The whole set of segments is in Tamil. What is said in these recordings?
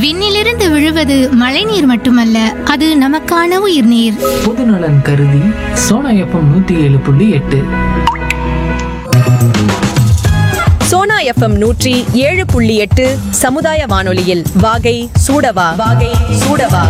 விண்ணிலிருந்து விழுவது மழைநீர் மட்டுமல்ல அது நமக்கான உயிர்நீர் பொதுநலன் கருதி சோனா எஃப்எம் நூத்தி ஏழு புள்ளி எட்டு சோனா எஃப்எம் நூற்றி ஏழு புள்ளி எட்டு சமுதாய வானொலியில் வாகை சூடவா வாகை சூடவா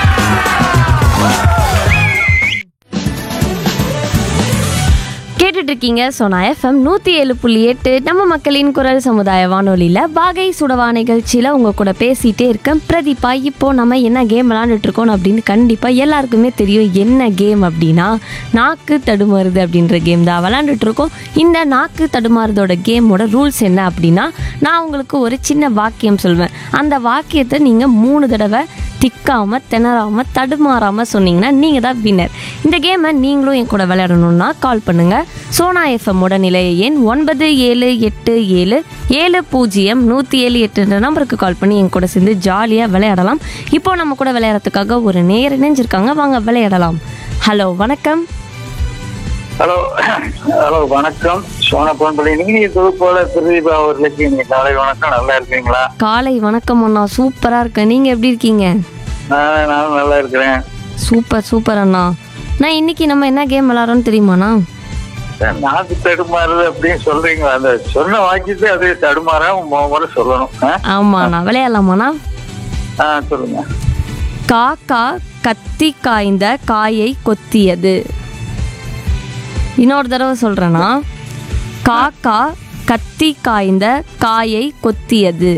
கேட்டுட்டு இருக்கீங்க சோனா எஃப்எம் நூற்றி ஏழு புள்ளி எட்டு நம்ம மக்களின் குரல் சமுதாய வானொலியில் வாகை சுடவா நிகழ்ச்சியில் உங்கள் கூட பேசிகிட்டே இருக்கேன் பிரதீபா இப்போ நம்ம என்ன கேம் விளாண்டுட்டு இருக்கோம் அப்படின்னு கண்டிப்பாக எல்லாருக்குமே தெரியும் என்ன கேம் அப்படின்னா நாக்கு தடுமாறுது அப்படின்ற கேம் தான் விளாண்டுட்டு இருக்கோம் இந்த நாக்கு தடுமாறுதோட கேமோட ரூல்ஸ் என்ன அப்படின்னா நான் உங்களுக்கு ஒரு சின்ன வாக்கியம் சொல்வேன் அந்த வாக்கியத்தை நீங்கள் மூணு தடவை திக்காம திணறாம தடுமாறாம சொன்னீங்கன்னா நீங்கள் தான் வின்னர் இந்த கேமை நீங்களும் என் கூட விளையாடணும்னா கால் பண்ணுங்க சோனா எஃப்எம்மோட நிலைய எண் ஒன்பது ஏழு எட்டு ஏழு ஏழு பூஜ்ஜியம் நூற்றி ஏழு எட்டுன்ற நம்பருக்கு கால் பண்ணி என் கூட சேர்ந்து ஜாலியாக விளையாடலாம் இப்போ நம்ம கூட விளையாடுறதுக்காக ஒரு நேர் இணைஞ்சிருக்காங்க வாங்க விளையாடலாம் ஹலோ வணக்கம் ஹலோ ஹலோ வணக்கம் சோனா பொன்பள்ளி நீங்க தொகுப்போல பிரதீபா அவர்களுக்கு நீங்க காலை வணக்கம் நல்லா இருக்கீங்களா காலை வணக்கம் அண்ணா சூப்பராக இருக்கேன் நீங்கள் எப்படி இருக்கீங்க நான் நானும் நல்லா இருக்கிறேன் சூப்பர் சூப்பர் அண்ணா நான் இன்னைக்கு நம்ம என்ன கேம் விளாட்றோன்னு தெரியுமாண்ணா நாக்கு தடுமாறுது அப்படின்னு சொல்றீங்க அந்த சொன்ன வாக்கியத்தை அது தடுமாறா முறை சொல்லணும் ஆ? ஆமாண்ணா விளையாடலாமாண்ணா ஆ சொல்லுங்க காக்கா கத்தி காய்ந்த காயை கொத்தியது இன்னொரு தடவை சொல்றேன்னா காக்கா கத்தி காய்ந்த காயை கொத்தியது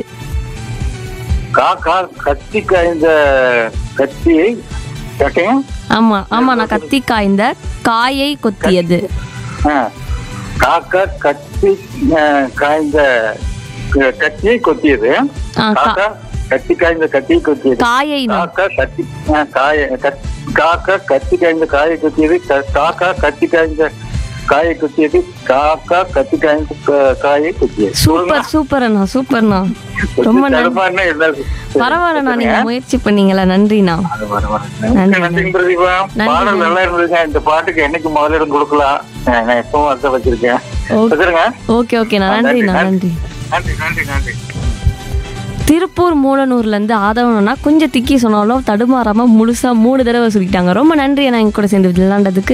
காக்கா கத்தி காய்ந்த கத்தியை கட்டையும் ஆமா ஆமா நான் கத்தி காய்ந்த காயை கொத்தியது ஆ. காக்கா கத்தி ஆ, காய்ந்த க- கத்தியை கொத்தியது ஆ, கா- காக்கா கத்தி காய்ந்த கத்தியை கொத்தியது காயை தான். காக்கா கத்தி ஆ, காய கத்- காக்கா கத்தி காய்ந்த காயை குத்தியது க- காக்கா கத்தி காய்ந்த காயை குத்தியது காக்கா கத்தி காய்ந்த கா- காயை குத்தியது சூப்பர் சூப்பர் அண்ணா சூப்பர்ண்ணா ரொம்ப நன்றி தடுமாறுனா என்ன? பரவாயில்லண்ணா நீங்க முயற்சி பண்ணீங்களா நன்றிண்ணா அது வர, வர. நன்றி, நன்றி பிரதீபா நன்றி. பாடல் நல்லா இருந்ததுங்க இந்த பாட்டுக்கு என்னைக்கு முதலிடம் கொடுக்கலாம் ஆ, நான் எப்பவும் அர்த்தம் வச்சிருக்கேன் ஓகே. வச்சிருங்க ஓகே ஓகேண்ணா நன்றிண்ணா நன்றி நன்றி நன்றி நன்றி திருப்பூர் மூலனூர்லேருந்து ஆதவனா கொஞ்சம் திக்கி சொன்னாலும் தடுமாறாம முழுசா மூணு தடவை சொல்லிட்டாங்க ரொம்ப நன்றி நான் எங்க கூட சேர்ந்து விளையாண்டதுக்கு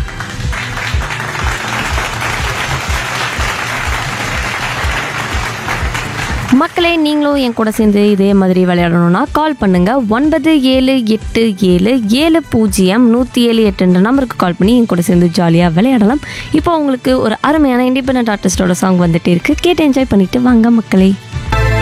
மக்களே நீங்களும் என் கூட சேர்ந்து இதே மாதிரி விளையாடணும்னா கால் பண்ணுங்க ஒன்பது ஏழு எட்டு ஏழு ஏழு பூஜ்ஜியம் நூற்றி ஏழு எட்டுன்ற நம்பருக்கு கால் பண்ணி என் கூட சேர்ந்து ஜாலியாக விளையாடலாம் இப்போ உங்களுக்கு ஒரு அருமையான இண்டிபெண்ட் ஆர்டிஸ்டோட சாங் வந்துட்டே இருக்கு கேட்டு என்ஜாய் பண்ணிட்டு வாங்க மக்களே